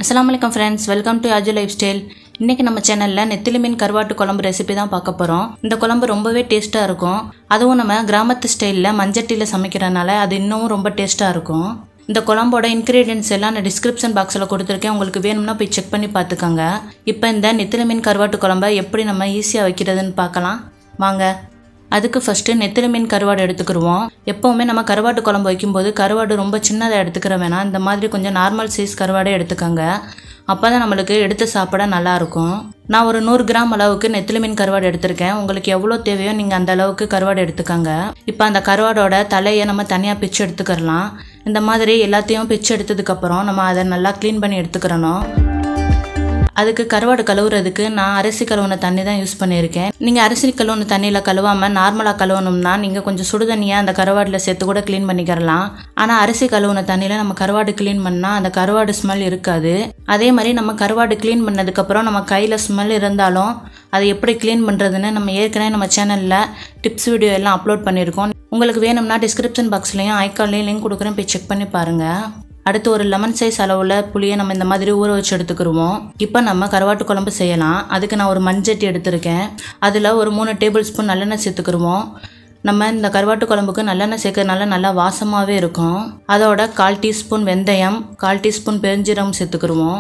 அஸ்ஸலாமு அலைக்கும் friends welcome to Aju lifestyle இன்றைக்கி நம்ம சேனலில் நெத்திலி மீன் கருவாட்டு குழம்பு ரெசிபி தான் பார்க்க போகிறோம் இந்த குழம்பு ரொம்பவே டேஸ்ட்டாக இருக்கும் அதுவும் நம்ம கிராமத்து ஸ்டைலில் மஞ்சட்டியில் சமைக்கிறனால அது இன்னமும் ரொம்ப டேஸ்ட்டாக இருக்கும் இந்த குழம்போட இன்க்ரீடியன்ஸ் எல்லாம் நான் டிஸ்கிரிப்ஷன் பாக்ஸில் கொடுத்துருக்கேன் உங்களுக்கு வேணும்னா போய் செக் பண்ணி பார்த்துக்கோங்க இப்போ இந்த நெத்திலி மீன் கருவாட்டு குழம்ப எப்படி நம்ம ஈஸியாக வைக்கிறதுன்னு பார்க்கலாம் வாங்க அதுக்கு ஃபஸ்ட்டு நெத்திலி மீன் கருவாடு எடுத்துக்கிருவோம் எப்போவுமே நம்ம கருவாட்டு குழம்பு வைக்கும்போது கருவாடு ரொம்ப சின்னதாக எடுத்துக்கிற வேணாம் இந்த மாதிரி கொஞ்சம் நார்மல் சைஸ் கருவாடே எடுத்துக்கோங்க அப்போ தான் நம்மளுக்கு எடுத்து சாப்பிட நல்லாயிருக்கும் நான் ஒரு நூறு கிராம் அளவுக்கு நெத்திலி மீன் கருவாடு எடுத்திருக்கேன் உங்களுக்கு எவ்வளோ தேவையோ நீங்கள் அந்த அளவுக்கு கருவாடு எடுத்துக்கோங்க இப்போ அந்த கருவாடோட தலையை நம்ம தனியாக பிச்சு எடுத்துக்கிறலாம் இந்த மாதிரி எல்லாத்தையும் பிச்சு எடுத்ததுக்கப்புறம் நம்ம அதை நல்லா க்ளீன் பண்ணி எடுத்துக்கிறணும் அதுக்கு கருவாடு கழுவுறதுக்கு நான் அரிசி கழுவுன தண்ணி தான் யூஸ் பண்ணியிருக்கேன் நீங்கள் அரிசி கழுவுன தண்ணியில் கழுவாமல் நார்மலாக கழுவணும்னா நீங்கள் கொஞ்சம் சுடு தண்ணியாக அந்த கருவாடில் சேர்த்து கூட க்ளீன் பண்ணிக்கிறலாம் ஆனால் அரிசி கழுவுன தண்ணியில் நம்ம கருவாடு க்ளீன் பண்ணால் அந்த கருவாடு ஸ்மெல் இருக்காது அதே மாதிரி நம்ம கருவாடு க்ளீன் பண்ணதுக்கப்புறம் நம்ம கையில் ஸ்மெல் இருந்தாலும் அதை எப்படி க்ளீன் பண்ணுறதுன்னு நம்ம ஏற்கனவே நம்ம சேனலில் டிப்ஸ் வீடியோ எல்லாம் அப்லோட் பண்ணியிருக்கோம் உங்களுக்கு வேணும்னா டிஸ்கிரிப்ஷன் பாக்ஸ்லேயும் ஐக்கான்லேயும் லிங்க் கொடுக்குறேன் போய் செக் பண்ணி பாருங்கள் அடுத்து ஒரு லெமன் சைஸ் அளவில் புளியை நம்ம இந்த மாதிரி ஊற வச்சு எடுத்துக்கிருவோம் இப்போ நம்ம கருவாட்டு குழம்பு செய்யலாம் அதுக்கு நான் ஒரு மண்சட்டி எடுத்திருக்கேன் அதில் ஒரு மூணு டேபிள் ஸ்பூன் நல்லெண்ணெய் சேர்த்துக்கிருவோம் நம்ம இந்த கருவாட்டு குழம்புக்கு நல்லெண்ணெய் சேர்க்கறதுனால நல்லா வாசமாகவே இருக்கும் அதோட கால் டீஸ்பூன் வெந்தயம் கால் டீஸ்பூன் பெருஞ்சீரகம் சேர்த்துக்கிருவோம்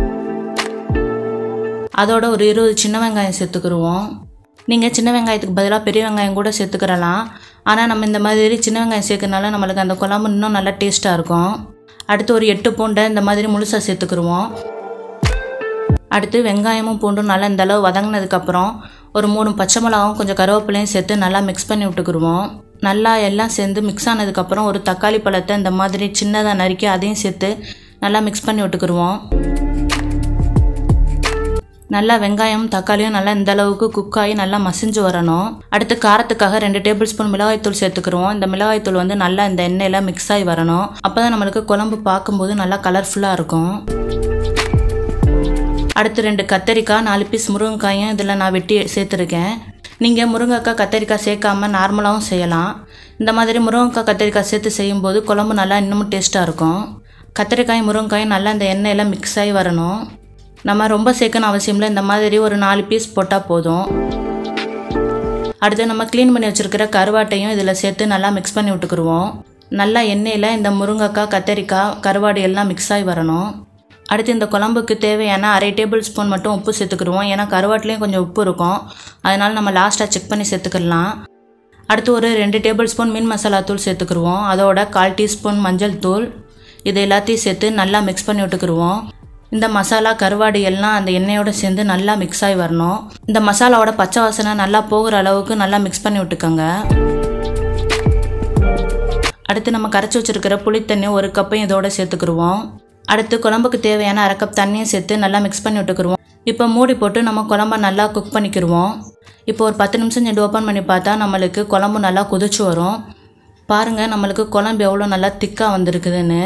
அதோட ஒரு இருபது சின்ன வெங்காயம் சேர்த்துக்கிருவோம் நீங்கள் சின்ன வெங்காயத்துக்கு பதிலாக பெரிய வெங்காயம் கூட சேர்த்துக்கிறலாம் ஆனால் நம்ம இந்த மாதிரி சின்ன வெங்காயம் சேர்க்கறனால நம்மளுக்கு அந்த குழம்பு இன்னும் நல்லா டேஸ்ட்டாக இருக்கும் அடுத்து ஒரு எட்டு பூண்டை இந்த மாதிரி முழுசாக சேர்த்துக்கிருவோம் அடுத்து வெங்காயமும் பூண்டும் நல்லா இந்த அளவு வதங்கினதுக்கப்புறம் ஒரு மூணு பச்சை மிளகாவும் கொஞ்சம் கருவேப்பிலையும் சேர்த்து நல்லா மிக்ஸ் பண்ணி விட்டுக்குருவோம் நல்லா எல்லாம் சேர்ந்து மிக்ஸ் ஆனதுக்கப்புறம் ஒரு தக்காளி பழத்தை இந்த மாதிரி சின்னதாக நறுக்கி அதையும் சேர்த்து நல்லா மிக்ஸ் பண்ணி விட்டுக்குருவோம் நல்லா வெங்காயம் தக்காளியும் நல்லா இந்த அளவுக்கு குக் ஆகி நல்லா மசிஞ்சு வரணும் அடுத்து காரத்துக்காக ரெண்டு டேபிள் ஸ்பூன் மிளகாய்த்தூள் சேர்த்துக்கிறோம் இந்த மிளகாய்த்தூள் வந்து நல்லா இந்த எண்ணெயில மிக்ஸ் ஆகி வரணும் அப்போ தான் நம்மளுக்கு குழம்பு பார்க்கும்போது நல்லா கலர்ஃபுல்லாக இருக்கும் அடுத்து ரெண்டு கத்தரிக்காய் நாலு பீஸ் முருங்கைக்காயும் இதில் நான் வெட்டி சேர்த்துருக்கேன் நீங்கள் முருங்கைக்காய் கத்தரிக்காய் சேர்க்காம நார்மலாகவும் செய்யலாம் இந்த மாதிரி முருங்கைக்காய் கத்தரிக்காய் சேர்த்து செய்யும்போது குழம்பு நல்லா இன்னமும் டேஸ்ட்டாக இருக்கும் கத்திரிக்காயும் முருங்கைக்காயும் நல்லா இந்த எண்ணெயில் மிக்ஸ் ஆகி வரணும் நம்ம ரொம்ப சேர்க்கணும் அவசியம் இல்லை இந்த மாதிரி ஒரு நாலு பீஸ் போட்டால் போதும் அடுத்து நம்ம க்ளீன் பண்ணி வச்சுருக்கிற கருவாட்டையும் இதில் சேர்த்து நல்லா மிக்ஸ் பண்ணி விட்டுக்குருவோம் நல்லா எண்ணெயில் இந்த முருங்கைக்காய் கத்தரிக்காய் கருவாடு எல்லாம் மிக்ஸ் ஆகி வரணும் அடுத்து இந்த குழம்புக்கு தேவையான அரை டேபிள் ஸ்பூன் மட்டும் உப்பு சேர்த்துக்குருவோம் ஏன்னா கருவாட்டிலையும் கொஞ்சம் உப்பு இருக்கும் அதனால் நம்ம லாஸ்ட்டாக செக் பண்ணி சேர்த்துக்கலாம் அடுத்து ஒரு ரெண்டு டேபிள் ஸ்பூன் மீன் மசாலா தூள் சேர்த்துக்குருவோம் அதோட கால் டீஸ்பூன் மஞ்சள் தூள் இது எல்லாத்தையும் சேர்த்து நல்லா மிக்ஸ் பண்ணி விட்டுக்குருவோம் இந்த மசாலா கருவாடு எல்லாம் அந்த எண்ணெயோடு சேர்ந்து நல்லா மிக்ஸ் ஆகி வரணும் இந்த மசாலாவோட பச்சை வாசனை நல்லா போகிற அளவுக்கு நல்லா மிக்ஸ் பண்ணி விட்டுக்கோங்க அடுத்து நம்ம கரைச்சி வச்சுருக்கிற புளித்தண்ணி ஒரு கப்பையும் இதோட சேர்த்துக்குருவோம் அடுத்து குழம்புக்கு தேவையான அரை கப் தண்ணியும் சேர்த்து நல்லா மிக்ஸ் பண்ணி விட்டுக்குருவோம் இப்போ மூடி போட்டு நம்ம குழம்ப நல்லா குக் பண்ணிக்கிருவோம் இப்போ ஒரு பத்து நிமிஷம் சென்று ஓப்பன் பண்ணி பார்த்தா நம்மளுக்கு குழம்பு நல்லா கொதிச்சு வரும் பாருங்கள் நம்மளுக்கு குழம்பு எவ்வளோ நல்லா திக்காக வந்திருக்குதுன்னு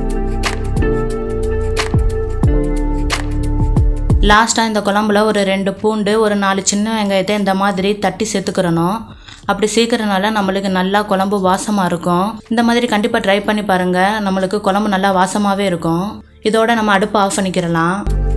லாஸ்ட்டாக இந்த குழம்புல ஒரு ரெண்டு பூண்டு ஒரு நாலு சின்ன வெங்காயத்தை இந்த மாதிரி தட்டி சேர்த்துக்கிறணும் அப்படி சேர்க்கறனால நம்மளுக்கு நல்லா குழம்பு வாசமாக இருக்கும் இந்த மாதிரி கண்டிப்பாக ட்ரை பண்ணி பாருங்கள் நம்மளுக்கு குழம்பு நல்லா வாசமாகவே இருக்கும் இதோட நம்ம அடுப்பு ஆஃப் பண்ணிக்கிறலாம்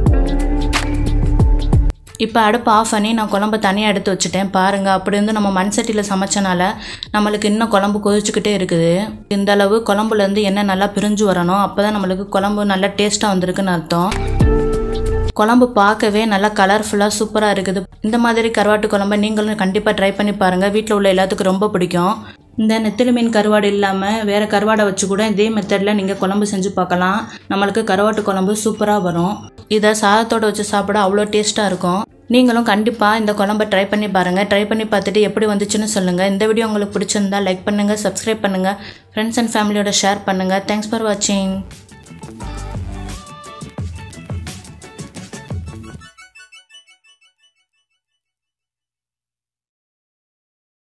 இப்போ அடுப்பு ஆஃப் பண்ணி நான் குழம்பு தனியாக எடுத்து வச்சுட்டேன் பாருங்கள் அப்படி இருந்து நம்ம மண் சட்டியில் சமைச்சனால நம்மளுக்கு இன்னும் குழம்பு கொதிச்சுக்கிட்டே இருக்குது இந்த அளவு குழம்புலேருந்து எண்ணெய் நல்லா பிரிஞ்சு வரணும் அப்போ தான் நம்மளுக்கு குழம்பு நல்லா டேஸ்ட்டாக வந்திருக்குன்னு அர்த்தம் குழம்பு பார்க்கவே நல்லா கலர்ஃபுல்லாக சூப்பராக இருக்குது இந்த மாதிரி கருவாட்டு குழம்பை நீங்களும் கண்டிப்பாக ட்ரை பண்ணி பாருங்கள் வீட்டில் உள்ள எல்லாத்துக்கும் ரொம்ப பிடிக்கும் இந்த நெத்திலி மீன் கருவாடு இல்லாமல் வேறு கருவாடை வச்சு கூட இதே மெத்தடில் நீங்கள் குழம்பு செஞ்சு பார்க்கலாம் நம்மளுக்கு கருவாட்டு குழம்பு சூப்பராக வரும் இதை சாதத்தோடு வச்சு சாப்பிட அவ்வளோ டேஸ்ட்டாக இருக்கும் நீங்களும் கண்டிப்பாக இந்த குழம்பை ட்ரை பண்ணி பாருங்கள் ட்ரை பண்ணி பார்த்துட்டு எப்படி வந்துச்சுன்னு சொல்லுங்கள் இந்த வீடியோ உங்களுக்கு பிடிச்சிருந்தா லைக் பண்ணுங்கள் சப்ஸ்கிரைப் பண்ணுங்கள் ஃப்ரெண்ட்ஸ் அண்ட் ஃபேமிலியோட ஷேர் பண்ணுங்கள் தேங்க்ஸ் ஃபார் வாட்சிங்